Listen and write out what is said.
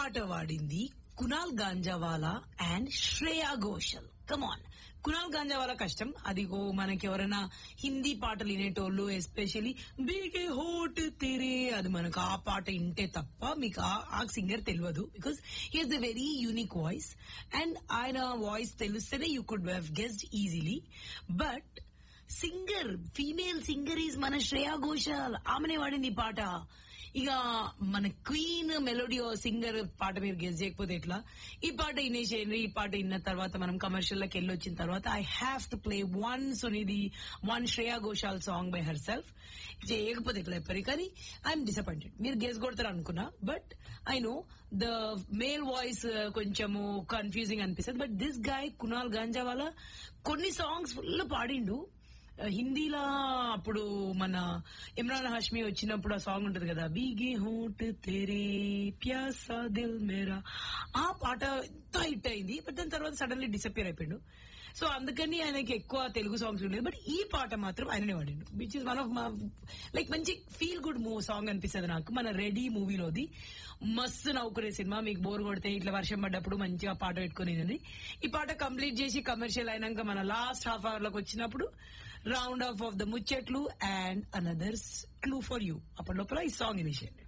పాట వాడింది Kunal Ganjawala and Shreya Ghoshal come on Kunal Ganjawala కష్టం అదిగో మనకి ఎవరైనా హిందీ పాటలు వినేటోళ్ళు ఎస్పెషలీ బీగే హోట్ తెరే అది మనకు ఆ పాట వింటే తప్ప మీకు ఆ- ఆ సింగర్ తెలియదు because he's the very unique voice and ఆయన వాయిస్ తెలిస్తేనే you could have guessed easily but singer female singer is మన శ్రేయా ఘోషాల్ ఆమెనే వాడింది ఈ పాట ఇక మన క్వీన్ మెలోడీ సింగర్ పాట మీరు గెస్ చేయకపోతే ఎట్లా ఈ పాట వినేసేయండి ఈ పాట విన్న తర్వాత మనం కమర్షియల్ లోకి వెళ్ళి వచ్చిన తర్వాత I have to play one Sunidhi one Shreya Ghoshal song by herself చేయకపోతే ఎట్లా చెప్పారు కానీ ఐఎమ్ డిసప్పాయింటెడ్ మీరు గెస్ కొడతారు అనుకున్నా but I know the male voice కొంచెము కన్ఫ్యూజింగ్ అనిపిస్తుంది but this guy Kunal Ganjawala కొన్ని సాంగ్స్ ఫుల్ పాడిండు హిందీలా అప్పుడు మన ఇమ్రాన్ హాష్మి వచ్చినప్పుడు ఆ సాంగ్ ఉంటది కదా బీగే హోట్ తెరే ప్యాసా దిల్ మేరా ఆ పాట ఎంత హిట్ అయింది బట్ దాని తర్వాత సడన్లీ డిసప్పియర్ అయిపోయాడు సో అందుకని ఆయనకి ఎక్కువ తెలుగు సాంగ్స్ ఉండేది బట్ ఈ పాట మాత్రం ఆయననే వాడిండు విచ్ ఇస్ వన్ ఆఫ్ మా లైక్ మంచి ఫీల్ గుడ్ మూవ్ సాంగ్ అనిపిస్తుంది నాకు మన రెడీ మూవీలోది మస్తు నవ్వుకునే సినిమా మీకు బోర్ కొడితే ఇట్లా వర్షం పడ్డప్పుడు మంచిగా పాట పెట్టుకునేది ఈ పాట కంప్లీట్ చేసి కమర్షియల్ అయినాక మన లాస్ట్ హాఫ్ అవర్ లోకి వచ్చినప్పుడు రౌండ్ ఆఫ్ ఆఫ్ ద ముచ్చట్లు and another's clue for you అప్పటి లోపల ఈ సాంగ్ ఇనిషియండి